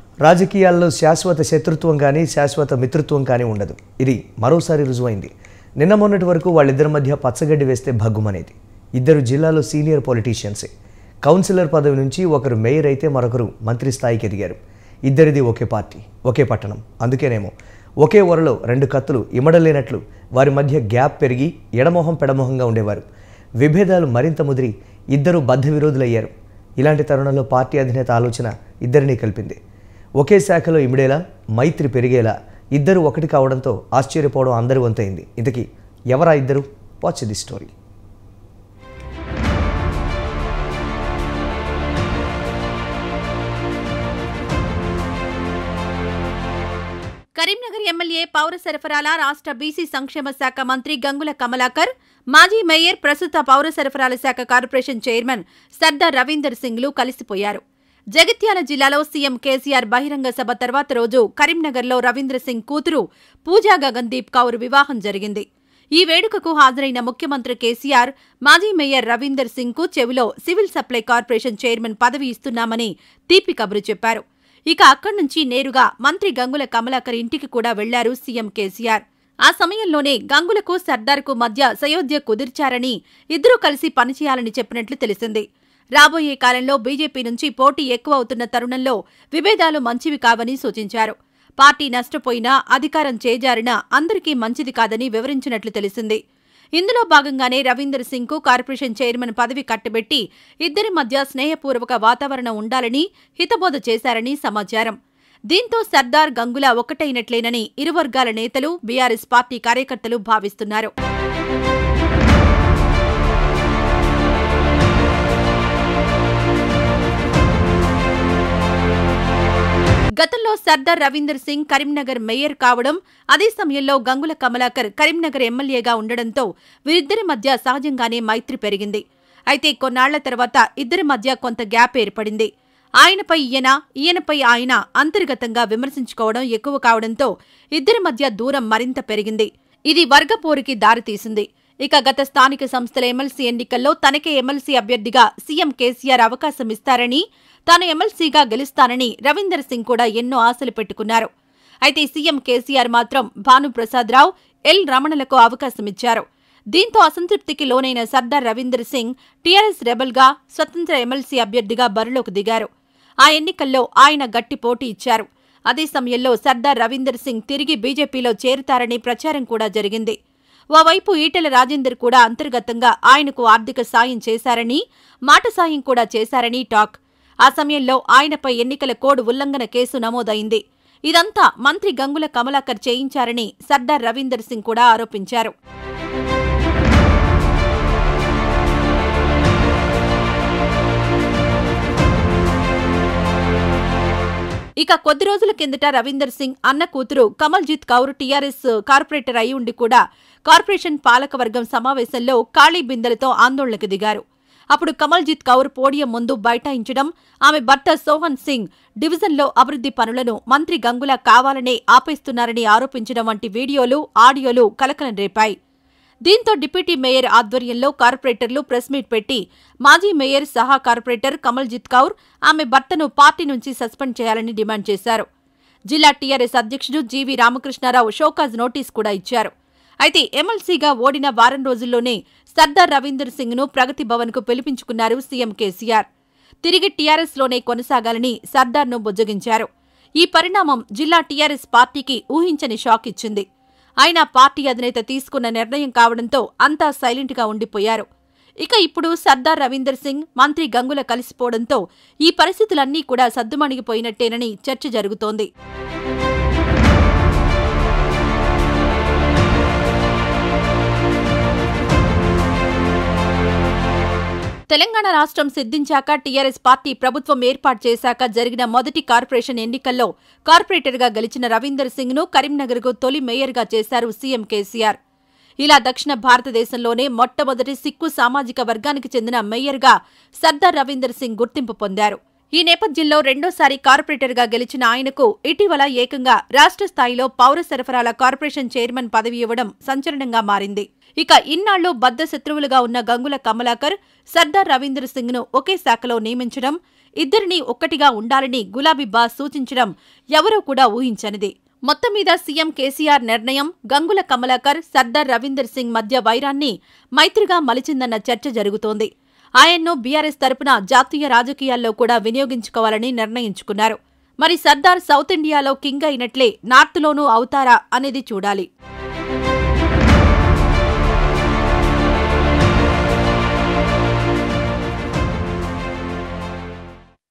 రాజకీయాల్లో శాశ్వత శత్రుత్వం కానీ శాశ్వత మిత్రత్వం కానీ ఉండదు ఇది మరోసారి రుజువైంది నిన్న మొన్నటి వరకు వాళ్ళిద్దరి మధ్య పచ్చగడ్డి వేస్తే భగ్గుమనేది ఇద్దరు జిల్లాలో సీనియర్ పొలిటీషియన్సే కౌన్సిలర్ పదవి నుంచి ఒకరు మేయర్ అయితే మరొకరు మంత్రి స్థాయికి ఎదిగారు ఇద్దరిది ఒకే పార్టీ ఒకే పట్టణం అందుకేనేమో ఒకే వరలో రెండు కత్తులు ఇమడలేనట్లు వారి మధ్య గ్యాప్ పెరిగి ఎడమొహం పెడమొహంగా ఉండేవారు విభేదాలు మరింత ముదిరి ఇద్దరు బద్ధ విరోధులయ్యారు ఇలాంటి తరుణంలో పార్టీ అధినేత ఆలోచన ఇద్దరినీ కలిపింది ఒకే శాఖలో ఇమిడేలా మైత్రి పెరిగేలా ఇద్దరు ఒకటి కావడంతో ఆశ్చర్యపోవడం అందరి వంతైంది ఇంతకీ ఎవరా ఇద్దరు watch the story Karimnagar MLA పౌర సరఫరాల రాష్ట్ర బీసీ సంక్షేమ శాఖ మంత్రి గంగుల కమలాకర్ మాజీ మేయర్ ప్రస్తుత పౌర సరఫరాల శాఖ కార్పొరేషన్ చైర్మన్ సర్దార్ రవీందర్ సింగ్లు కలిసిపోయారు జగిత్యాల జిల్లాలో సీఎం కేసీఆర్ బహిరంగ సభ తర్వాత రోజు కరీంనగర్లో రవీంద్ర సింగ్ కూతురు పూజా గగన్దీప్ కౌర్ వివాహం జరిగింది ఈ వేడుకకు హాజరైన ముఖ్యమంత్రి కేసీఆర్ మాజీ మేయర్ రవీందర్ సింగ్ కు చెవిలో సివిల్ సప్లై కార్పొరేషన్ చైర్మన్ పదవి ఇస్తున్నామని తీపి కబురు చెప్పారు ఇక అక్కడి నుంచి నేరుగా మంత్రి గంగుల కమలాకర్ ఇంటికి కూడా వెళ్లారు సీఎం కేసీఆర్ ఆ సమయంలోనే గంగులకు సర్దార్కు మధ్య సయోధ్య కుదిర్చారని ఇద్దరూ కలిసి పనిచేయాలని చెప్పినట్లు తెలిసింది రాబోయే కాలంలో బీజేపీ నుంచి పోటీ ఎక్కువ అవుతున్న తరుణంలో విభేదాలు మంచివి కావని సూచించారు పార్టీ నష్టపోయినా అధికారం చేజారినా అందరికీ మంచిది కాదని వివరించినట్లు తెలిసింది ఇందులో భాగంగానే రవీందర్ సింగ్ కు కార్పొరేషన్ చైర్మన్ పదవి కట్టబెట్టి ఇద్దరి మధ్య స్నేహపూర్వక వాతావరణం ఉండాలని హితబోధ చేశారని సమాచారం దీంతో సర్దార్ గంగుల ఒక్కటైనట్లేనని ఇరు వర్గాల నేతలు బీఆర్ఎస్ పార్టీ కార్యకర్తలు భావిస్తున్నారు గతంలో సర్దార్ రవీందర్ సింగ్ కరీంనగర్ మేయర్ కావడం అదే సమయంలో గంగుల కమలాకర్ కరీంనగర్ ఎమ్మెల్యేగా ఉండడంతో వీరిద్దరి మధ్య సహజంగానే మైత్రి పెరిగింది అయితే కొన్నాళ్ల తర్వాత ఇద్దరి మధ్య కొంత గ్యాప్ ఏర్పడింది ఆయనపై ఈయన ఈయనపై ఆయన అంతర్గతంగా విమర్శించుకోవడం ఎక్కువ కావడంతో ఇద్దరి మధ్య దూరం మరింత పెరిగింది ఇది వర్గపోరుకి దారితీసింది ఇక గత స్థానిక సంస్థల ఎమ్మెల్సీ ఎన్నికల్లో తనకే ఎమ్మెల్సీ అభ్యర్థిగా సీఎం కేసీఆర్ అవకాశం ఇస్తారని తాను ఎమ్మెల్సీగా గెలుస్తానని రవీందర్ సింగ్ కూడా ఎన్నో ఆశలు పెట్టుకున్నారు అయితే సీఎం కేసీఆర్ మాత్రం భానుప్రసాదరావు ఎల్ రమణలకు అవకాశమిచ్చారు దీంతో అసంతృప్తికి లోనైన సర్దార్ రవీందర్ సింగ్ టీఆర్ఎస్ రెబల్గా స్వతంత్ర ఎమ్మెల్సీ అభ్యర్థిగా బరిలోకి దిగారు ఆ ఎన్నికల్లో ఆయన గట్టి పోటీ ఇచ్చారు అదే సమయంలో సర్దార్ రవీందర్ సింగ్ తిరిగి బీజేపీలో చేరుతారని ప్రచారం కూడా జరిగింది ఓవైపు ఈటెల రాజేందర్ కూడా అంతర్గతంగా ఆయనకు ఆర్థిక సాయం చేశారని మాట సాయం కూడా చేశారని టాక్ ఆ సమయంలో ఆయనపై ఎన్నికల కోడ్ ఉల్లంఘన కేసు నమోదైంది ఇదంతా మంత్రి గంగుల కమలాకర్ చేయించారని సర్దార్ రవీందర్ సింగ్ కూడా ఆరోపించారు ఇక కొద్ది రోజుల కిందట రవీందర్ సింగ్ అన్న కూతురు కమల్జిత్ కౌర్ టీఆర్ఎస్ కార్పొరేటర్ అయి ఉండి కూడా కార్పొరేషన్ పాలకవర్గం సమావేశంలో ఖాళీ బిందెలతో ఆందోళనకు దిగారు అప్పుడు కమల్జిత్ కౌర్ పోడియం ముందు బైఠాయించడం ఆమె భర్త సోహన్ సింగ్ డివిజన్లో అభివృద్ధి పనులను మంత్రి గంగుల కావాలనే ఆపేస్తున్నారని ఆరోపించడం వంటి వీడియోలు ఆడియోలు కలకలం రేపాయి దీంతో డిప్యూటీ మేయర్ ఆధ్వర్యంలో కార్పొరేటర్లు ప్రెస్ మీట్ పెట్టి మాజీ మేయర్ సహా కార్పొరేటర్ కమల్జిత్ కౌర్ ఆమె భర్తను పార్టీ నుంచి సస్పెండ్ చేయాలని డిమాండ్ చేశారు జిల్లా టీఆర్ఎస్ అధ్యక్షుడు జీవీ రామకృష్ణారావు షోకాజ్ నోటీస్ కూడా ఇచ్చారు అయితే ఎమ్మెల్సీగా ఓడిన వారం రోజుల్లోనే సర్దార్ రవీందర్ సింగ్ ను ప్రగతి భవన్ కు పిలిపించుకున్నారు సీఎం కేసీఆర్ తిరిగి టీఆర్ఎస్ లోనే కొనసాగాలని సర్దార్ను బుజ్జగించారు ఈ పరిణామం జిల్లా టీఆర్ఎస్ పార్టీకి ఊహించని షాక్ ఇచ్చింది అయినా పార్టీ అధినేత తీసుకున్న నిర్ణయం కావడంతో అంతా సైలెంట్గా ఉండిపోయారు ఇక ఇప్పుడు సర్దార్ రవీందర్ సింగ్ మంత్రి గంగుల కలిసిపోవడంతో ఈ పరిస్థితులన్నీ కూడా సద్దుమణిగిపోయినట్టేనని చర్చ జరుగుతోంది తెలంగాణ రాష్ట్రం సిద్ధించాక టీఆర్ఎస్ పార్టీ ప్రభుత్వం ఏర్పాటు చేశాక జరిగిన మొదటి కార్పొరేషన్ ఎన్నికల్లో కార్పొరేటర్గా గెలిచిన రవీందర్ సింగ్ ను కరీంనగర్కు తొలి మేయర్గా చేశారు సీఎం కేసీఆర్ ఇలా దక్షిణ భారతదేశంలోనే మొట్టమొదటి సిక్కు సామాజిక వర్గానికి చెందిన మేయర్గా సర్దార్ రవీందర్ సింగ్ గుర్తింపు పొందారు ఈ నేపథ్యంలో రెండోసారి కార్పొరేటర్గా గెలిచిన ఆయనకు ఇటీవల ఏకంగా రాష్ట్ర స్థాయిలో పౌర సరఫరాల కార్పొరేషన్ చైర్మన్ పదవి ఇవ్వడం సంచలనంగా మారింది ఇక ఇన్నాళ్లు బద్ద శత్రువులుగా ఉన్న గంగుల కమలాకర్ సర్దార్ రవీంద్ర సింగ్ ను ఒకే శాఖలో నియమించడం ఇద్దరిని ఒక్కటిగా ఉండాలని గులాబీ బాస్ సూచించడం ఎవరూ కూడా ఊహించనిది మొత్తం మీద సీఎం కేసీఆర్ నిర్ణయం గంగుల కమలాకర్ సర్దార్ రవీందర్ సింగ్ మధ్య వైరాన్ని మైత్రిగా మలిచిందన్న చర్చ జరుగుతోంది ఆయన్ను బీఆర్ఎస్ తరపున జాతీయ రాజకీయాల్లో కూడా వినియోగించుకోవాలని నిర్ణయించుకున్నారు మరి సర్దార్ సౌత్ ఇండియాలో కింగ్ అయినట్లే నార్త్లోనూ అవుతారా అనేది చూడాలి